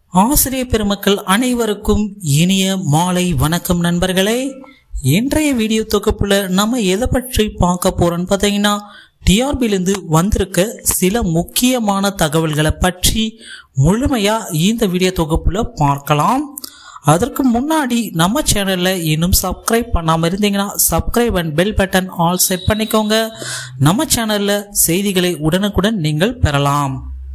ஆசிரியர் பெருமக்கள் அனைவருக்கும் இனிய மாலை வணக்கம் நண்பர்களே இன்றைய வீடியோ தொகுப்புல நம்ம எதை பற்றி பார்க்க போறோம்னு பார்த்தீங்கன்னா டிஆர்பிலிருந்து வந்திருக்க சில முக்கியமான தகவல்களை பற்றி முழுமையா இந்த வீடியோ தொகுப்புல பார்க்கலாம் அதற்கு முன்னாடி நம்ம சேனல்ல இன்னும் சப்ஸ்கிரைப் பண்ணாம இருந்தீங்கன்னா subscribe and bell button all set பண்ணிக்கோங்க நம்ம சேனல்ல செய்திகளை உடனுக்குடன் நீங்கள் பெறலாம்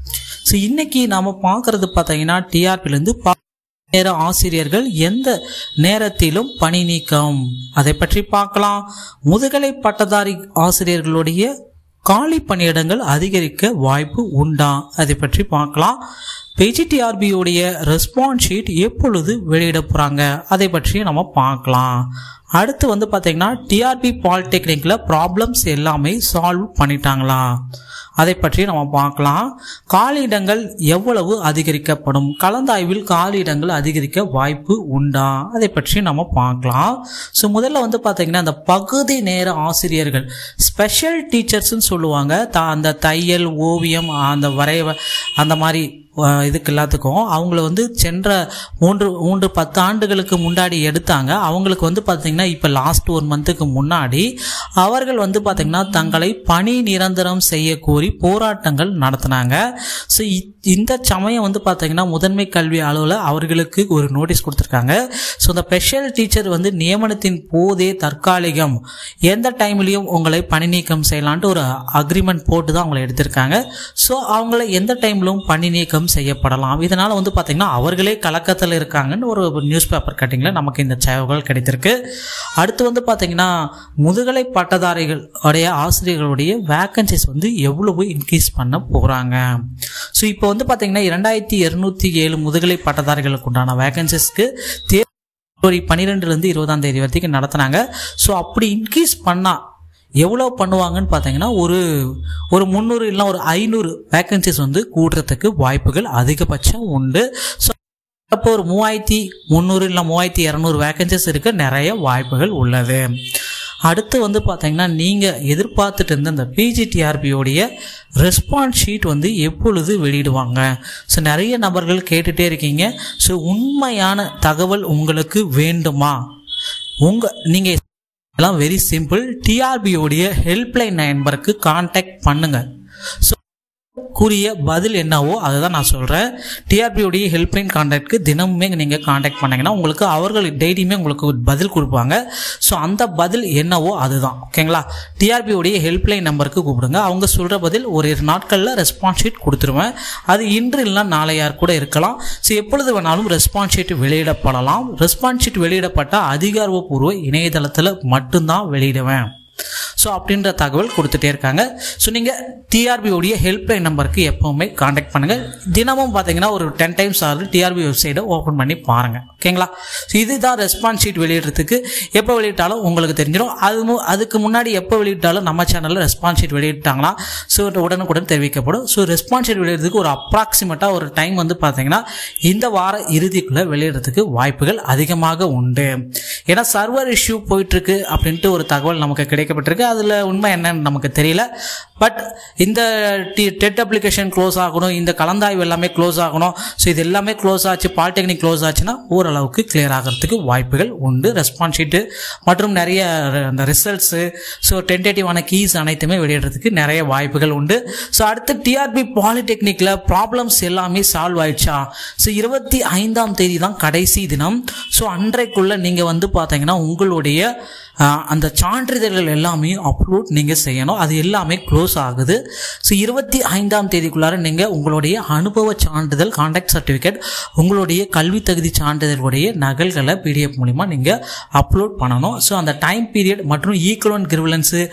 ஸோ இன்னைக்கு நாம பார்க்கறது பார்த்தீங்கன்னா டிஆர்பிலேருந்து நேர ஆசிரியர்கள் எந்த நேரத்திலும் பணி நீக்கம் அதை பற்றி பார்க்கலாம் முதுகலை பட்டதாரி ஆசிரியர்களுடைய காலி பணியிடங்கள் அதிகரிக்க வாய்ப்பு உண்டா அதை பற்றி பார்க்கலாம் பிஜிடிஆர்பியுடைய ரெஸ்பான்ஸ் ஷீட் எப்பொழுது வெளியிட போகிறாங்க அதை பற்றி நம்ம பார்க்கலாம் அடுத்து வந்து பார்த்தீங்கன்னா டிஆர்பி பாலிடெக்னிக்கில் ப்ராப்ளம்ஸ் எல்லாமே சால்வ் பண்ணிட்டாங்களா அதை பற்றி நம்ம பார்க்கலாம் காலியிடங்கள் எவ்வளவு அதிகரிக்கப்படும் கலந்தாய்வில் காலியிடங்கள் அதிகரிக்க வாய்ப்பு உண்டா அதை பற்றி நம்ம பார்க்கலாம் ஸோ முதல்ல வந்து பார்த்தீங்கன்னா அந்த பகுதி நேர ஆசிரியர்கள் ஸ்பெஷல் டீச்சர்ஸ்ன்னு சொல்லுவாங்க த அந்த தையல் ஓவியம் அந்த வரைவ அந்த மாதிரி அஹ், இதுக்கு எல்லாத்துக்கும் அவங்கள வந்து சென்ற மூன்று மூன்று பத்து ஆண்டுகளுக்கு முன்னாடி எடுத்தாங்க அவங்களுக்கு வந்து பார்த்தீங்கன்னா இப்போ லாஸ்ட் ஒரு மந்த்துக்கு முன்னாடி அவர்கள் வந்து பார்த்தீங்கன்னா தங்களை பணி நிரந்தரம் செய்ய கோரி போராட்டங்கள் நடத்தினாங்க ஸோ இந்த சமயம் வந்து பார்த்தீங்கன்னா முதன்மை கல்வி அலுவலர் அவர்களுக்கு ஒரு நோட்டீஸ் கொடுத்துருக்காங்க ஸோ இந்த ஸ்பெஷல் டீச்சர் வந்து நியமனத்தின் போதே தற்காலிகம் எந்த டைம்லையும் உங்களை பணி நீக்கம் செய்யலான்ட்டு ஒரு அக்ரிமெண்ட் போட்டு தான் அவங்களை எடுத்திருக்காங்க ஸோ அவங்கள எந்த டைம்லும் பணி நீக்கம் செய்யப்படலாம் இதனால் வந்து பார்த்தீங்கன்னா அவர்களே கலக்கத்தில் இருக்காங்கன்னு ஒரு நியூஸ் பேப்பர் கட்டிங்கில் நமக்கு இந்த தகவல் கிடைத்திருக்கு அடுத்து வந்து பார்த்தீங்கன்னா முதுகலை பட்டதாரிகள் உடைய ஆசிரியர்களுடைய வேக்கன்சிஸ் வந்து எவ்வளவு இன்க்ரீஸ் பண்ண போகிறாங்க ஸோ இப்போ வந்து பார்த்தீங்கன்னா இரண்டாயிரத்தி இரநூத்தி ஏழு முதுகலை பட்டதாரிகளுக்கு உண்டான வேக்கன்சிஸ்க்கு தேர்வு பிப்ரவரி பன்னிரெண்டுலேருந்து இருபதாம் தேதி வரைக்கும் நடத்துனாங்க ஸோ அப்படி இன்க்ரீஸ் பண்ணால் எவ்வளோ பண்ணுவாங்கன்னு பார்த்தீங்கன்னா ஒரு ஒரு முந்நூறு இல்லை ஒரு ஐநூறு வேக்கன்சிஸ் வந்து கூடுறதுக்கு வாய்ப்புகள் அதிகபட்சம் உண்டு ஸோ அப்போ ஒரு மூவாயிரத்தி முந்நூறு இல்லை மூவாயிரத்தி இரநூறு வேக்கன்சிஸ் இருக்க நிறைய வாய்ப்புகள் உள்ளது அடுத்து வந்து பார்த்தீங்கன்னா நீங்கள் எதிர்பார்த்துட்டு இருந்த இந்த பிஜிடிஆர்பியோடைய ரெஸ்பான்ஸ் ஷீட் வந்து எப்பொழுது வெளியிடுவாங்க ஸோ நிறைய நபர்கள் கேட்டுகிட்டே இருக்கீங்க ஸோ உண்மையான தகவல் உங்களுக்கு வேண்டுமா உங்கள் நீங்கள் எல்லாம் வெரி சிம்பிள் டிஆர்பியோடைய ஹெல்ப்லைன் நம்பருக்கு காண்டாக்ட் பண்ணுங்க ஸோ கூறிய பதில் என்னவோ அதை தான் நான் சொல்கிறேன் டிஆர்பியோடைய ஹெல்ப்லைன் கான்டாக்ட்க்கு தினமுமே நீங்கள் காண்டாக்ட் பண்ணீங்கன்னா உங்களுக்கு அவர்கள் டெய்லியுமே உங்களுக்கு ஒரு பதில் கொடுப்பாங்க ஸோ அந்த பதில் என்னவோ அதுதான் ஓகேங்களா டிஆர்பியோடைய ஹெல்ப்லைன் நம்பருக்கு கூப்பிடுங்க அவங்க சொல்கிற பதில் ஒரு இரு நாட்களில் ரெஸ்பான்ஸ் ஷீட் கொடுத்துருவேன் அது இன்று இல்லைனா நாளையார் கூட இருக்கலாம் ஸோ எப்பொழுது வேணாலும் ரெஸ்பான்ஸ் ஷீட் வெளியிடப்படலாம் ரெஸ்பான்ஸ் ஷீட் வெளியிடப்பட்ட அதிகாரப்பூர்வ இணையதளத்தில் மட்டும்தான் வெளியிடுவேன் ஸோ அப்படின்ற தகவல் கொடுத்துட்டே இருக்காங்க ஸோ நீங்கள் டிஆர்பியோடைய ஹெல்ப்லைன் நம்பருக்கு எப்போவுமே காண்டாக்ட் பண்ணுங்கள் தினமும் பார்த்தீங்கன்னா ஒரு டென் டைம்ஸ் ஆகுது டிஆர்பி வெப்சைட்டை ஓப்பன் பண்ணி பாருங்கள் ஓகேங்களா ஸோ இதுதான் ரெஸ்பான்ஸ் ஷீட் வெளியிடுறதுக்கு எப்போ வெளியிட்டாலும் உங்களுக்கு தெரிஞ்சிடும் அது மு- அதுக்கு முன்னாடி எப்போ வெளியிட்டாலும் நம்ம சேனலில் ரெஸ்பான்ஸ் ஷீட் வெளியிட்டாங்களா ஸோ உடனுக்குடன் தெரிவிக்கப்படும் ஸோ ரெஸ்பான்ஸ் ஷீட் வெளியிடுறதுக்கு ஒரு அப்ராக்சிமேட்டாக ஒரு டைம் வந்து பார்த்தீங்கன்னா இந்த வார இறுதிக்குள்ளே வெளியிடுறதுக்கு வாய்ப்புகள் அதிகமாக உண்டு ஏன்னா சர்வர் இஷ்யூ போயிட்டுருக்கு அப்படின்ட்டு ஒரு தகவல் நமக்கு கிடைக்கப்பட்டிருக்கு அதில் உண்மை என்னன்னு நமக்கு தெரியல பட் இந்த டி டெட் அப்ளிகேஷன் க்ளோஸ் ஆகணும் இந்த கலந்தாய்வு எல்லாமே க்ளோஸ் ஆகணும் ஸோ இது எல்லாமே க்ளோஸ் ஆச்சு பாலிடெக்னிக் க்ளோஸ் ஆச்சுன்னா ஓரளவுக்கு கிளியர் ஆகிறதுக்கு வாய்ப்புகள் உண்டு ரெஸ்பான்ஸ் ஷீட்டு மற்றும் நிறைய ர- அந்த ரிசல்ட்ஸு ஸோ டென்டேட்டிவான கீஸ் அனைத்துமே வெளியிடுறதுக்கு நிறைய வாய்ப்புகள் உண்டு ஸோ அடுத்து டிஆர்பி பாலிடெக்னிக்கில் ப்ராப்ளம்ஸ் எல்லாமே சால்வ் ஆயிடுச்சா ஸோ இருபத்தி ஐந்தாம் தேதி தான் கடைசி தினம் ஸோ அன்றைக்குள்ள நீங்கள் வந்து பார்த்தீங்கன்னா உங்களுடைய ஆஹ், அந்த சான்றிதழ்கள் எல்லாமே அப்லோட் நீங்கள் செய்யணும் அது எல்லாமே க்ளோஸ் ஆகுது ஸோ இருபத்தி ஐந்தாம் தேதிக்குள்ளார நீங்கள் உங்களுடைய அனுபவ சான்றிதழ் கான்டாக்ட் சர்டிஃபிகேட் உங்களுடைய கல்வி தகுதி சான்றிதழ்களுடைய நகல்களை பிடிஎஃப் மூலிமா நீங்கள் அப்லோட் பண்ணணும் ஸோ அந்த டைம் பீரியட் மற்றும் ஈக்குவலன் கிரிவலன்ஸு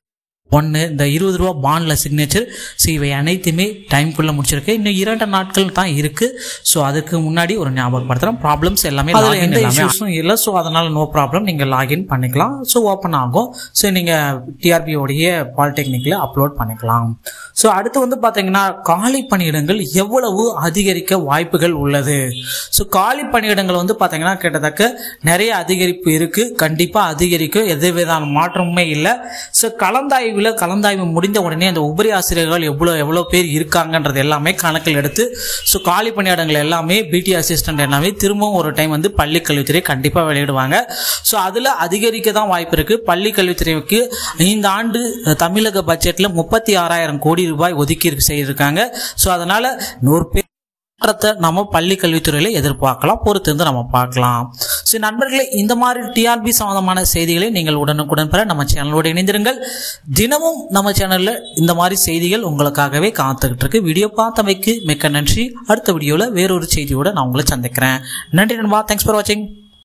ஒன்று இந்த இருபது ரூபா பாண்டில் சிக்னேச்சர் ஸோ இவை அனைத்துமே டைம்குள்ளே முடிச்சிருக்கு இன்னும் இரண்டு நாட்கள் தான் இருக்குது ஸோ அதுக்கு முன்னாடி ஒரு ஞாபகப்படுத்துகிறோம் ப்ராப்ளம்ஸ் எல்லாமே அதில் எந்த இஷ்யூஸும் இல்லை ஸோ அதனால் நோ ப்ராப்ளம் நீங்கள் லாகின் பண்ணிக்கலாம் ஸோ ஓப்பன் ஆகும் ஸோ நீங்கள் டிஆர்பியோடைய பாலிடெக்னிக்கில் அப்லோட் பண்ணிக்கலாம் ஸோ அடுத்து வந்து பார்த்தீங்கன்னா காலி பணியிடங்கள் எவ்வளவு அதிகரிக்க வாய்ப்புகள் உள்ளது ஸோ காலி பணியிடங்கள் வந்து பார்த்தீங்கன்னா கிட்டத்தட்ட நிறைய அதிகரிப்பு இருக்குது கண்டிப்பாக அதிகரிக்கும் எது விதமான மாற்றமுமே இல்லை ஸோ கலந்தாய்வு கலந்தாய்வில் கலந்தாய்வு முடிந்த உடனே அந்த உபரி ஆசிரியர்கள் எவ்வளோ எவ்வளோ பேர் இருக்காங்கன்றது எல்லாமே கணக்கில் எடுத்து ஸோ காலி பணியிடங்கள் எல்லாமே பிடி அசிஸ்டன்ட் எல்லாமே திரும்பவும் ஒரு டைம் வந்து பள்ளி கல்வித்துறை கண்டிப்பாக வெளியிடுவாங்க ஸோ அதில் அதிகரிக்க தான் வாய்ப்பு இருக்குது பள்ளி கல்வித்துறைக்கு இந்த ஆண்டு தமிழக பட்ஜெட்டில் முப்பத்தி ஆறாயிரம் கோடி ரூபாய் ஒதுக்கீடு செய்திருக்காங்க ஸோ அதனால் நூறு பேர் மாற்றத்தை நம்ம பள்ளி கல்வித்துறையில் எதிர்பார்க்கலாம் பொறுத்திருந்து நம்ம பார்க்கலாம் ஸோ நண்பர்களே இந்த மாதிரி டிஆர்பி சம்பந்தமான செய்திகளை நீங்கள் உடனுக்குடன் பெற நம்ம சேனலோடு இணைந்திருங்கள் தினமும் நம்ம சேனலில் இந்த மாதிரி செய்திகள் உங்களுக்காகவே காத்துக்கிட்டு இருக்கு வீடியோ பார்த்தமைக்கு மிக்க நன்றி அடுத்த வீடியோவில் வேறொரு செய்தியோட நான் உங்களை சந்திக்கிறேன் நன்றி நண்பா தேங்க்ஸ் ஃபார் வாட்சிங்